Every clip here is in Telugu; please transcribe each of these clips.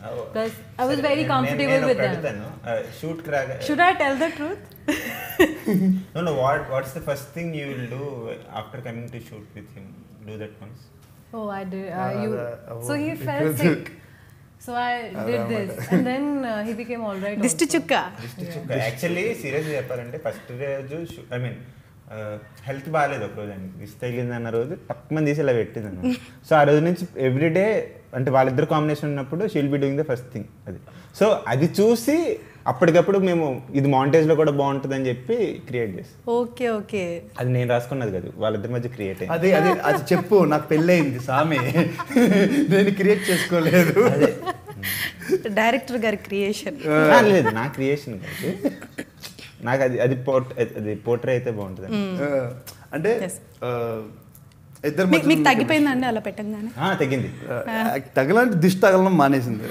Because I was very comfortable with them. Shoot crack Should I tell the truth? No, no. What What's the first thing you will do after coming to shoot with him? Do that once. Oh, I did. Uh, Ah, you. the- so he oh, fell because- sick. So I did Ah, this, and then uh, he became all right. దిష్టి also. చుక్క యాక్చువల్లీ సీరియస్ చెప్పాలంటే ఫస్ట్ రోజు ఐ మీన్ హెల్త్ బాగాలేదు ఒక రోజు ఆయనకి దిష్టి తగిలింది అన్న రోజు తక్కువ తీసి ఇలా పెట్టింది అన్న సో ఆ రోజు నుంచి ఎవ్రీడే అంటే వాళ్ళిద్దరు కాంబినేషన్ ఉన్నప్పుడు she'll be doing the first thing అది సో అది చూసి అప్పటికప్పుడు మేము ఇది మాంటేజ్లో కూడా బాగుంటుంది అని చెప్పి క్రియేట్ చేస్తాం ఓకే ఓకే అది నేను రాసుకున్నది కాదు వాళ్ళిద్దరి మధ్య క్రియేట్ అయింది అది అది అది చెప్పు నాకు పెళ్ళయింది సామి నేను క్రియేట్ చేసుకోలేదు డైరెక్టర్ గారి క్రియేషన్ ఆ, లేదు నా క్రియేషన్ కాదు నాకు అది అది పోర్ట్ అది పోర్ట్రే అయితే బాగుంటుంది ఆ, అంటే Yes. ఆ, ఇద్దరు మీకు మీకు మధ్య తగ్గిపోయిందండి అలా పెట్టంగానే ఆ, తగ్గింది ఆ, తగలంటే దిష్టి తగలడం మానేసింది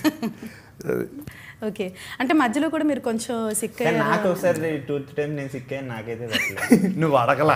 ఓకే అంటే మధ్యలో కూడా మీరు కొంచెం సిక్ కానీ నాకు అయ్యారు ఒకసారి టూ టైం నేను సిక్ అయ్యాను నాకైతే పెట్టలేదు నువ్వు అడగలా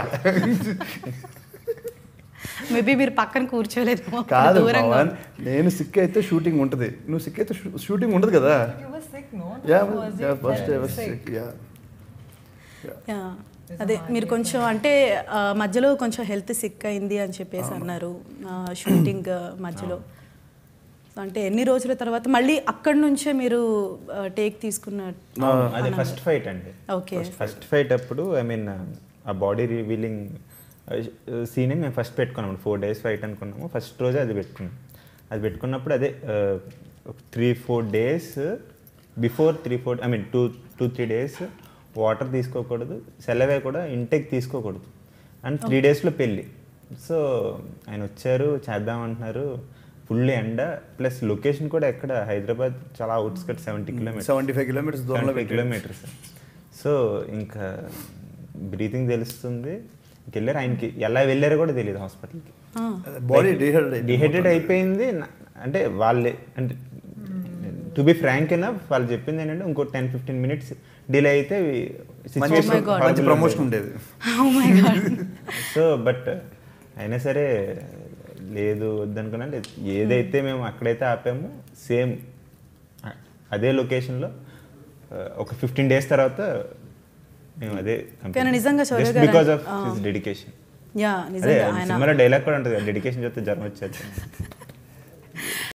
మేబీ మీరు పక్కన కూర్చోలేదు కాదు దూరంగా పవన్ నేను సిక్ అయితే షూటింగ్ ఉంటుంది నువ్వు సిక్ అయితే షూటింగ్ ఉండదు కదా You were sick, no? Yeah Was it first that sick? Sick yeah yeah. అదే మీరు కొంచెం అంటే ఆ, మధ్యలో కొంచెం హెల్త్ సిక్ అయింది అని చెప్పేసి అన్నారు షూటింగ్ మధ్యలో అంటే ఎన్ని రోజుల తర్వాత మళ్ళీ అక్కడి నుంచే మీరు టేక్ తీసుకున్న అది ఫస్ట్ ఫైట్ అండి ఓకే ఫస్ట్ ఫైట్ అప్పుడు ఐ మీన్ ఆ బాడీ రివీలింగ్ సీనే మేము ఫస్ట్ పెట్టుకున్నాము ఫోర్ డేస్ ఫైట్ అనుకున్నాము ఫస్ట్ రోజే అది పెట్టుకున్నాం అది పెట్టుకున్నప్పుడు అదే three four days before three four I mean two two three days water తీసుకోకూడదు సెలవే కూడా ఇంటెక్ తీసుకోకూడదు అండ్ త్రీ డేస్లో పెళ్ళి సో ఆయన వచ్చారు చేద్దాం అంటున్నారు ఫుల్ ఎండ ప్లస్ లొకేషన్ కూడా ఎక్కడ హైదరాబాద్ చాలా outskirt seventy kilometres seventy five kilometres దూరంలో ఫైవ్ కిలోమీటర్స్ సో ఇంకా బ్రీతింగ్ తెలుస్తుంది ఇంక వెళ్ళారు ఆయనకి ఎలా వెళ్ళారో కూడా తెలియదు హాస్పిటల్కి బాడీ డిహైడ్రేట్ డిహైడ్రేట్ అయిపోయింది నా- అంటే వాళ్ళే అంటే టు బి ఫ్రాంక్ అయినా వాళ్ళు చెప్పింది ఏంటంటే ఇంకో టెన్ ఫిఫ్టీన్ మినిట్స్ డిలే అయితే మంచి మంచి ప్రమోషన్ ఉండేది oh my God so but అయినా సరే లేదు వద్దనుకున్నా లేదు ఏదైతే మేము అక్కడైతే ఆపామో సేమ్ అదే లొకేషన్లో ఒక ఫిఫ్టీన్ డేస్ తర్వాత మేము అదే కానీ నిజంగా శౌర్య గారు because of uh. His dedication yeah అదే నిజంగా ఆయన సినిమాలో డైలాగ్ కూడా ఉంటుంది డెడికేషన్ చూస్తే జ్వరం వచ్చేది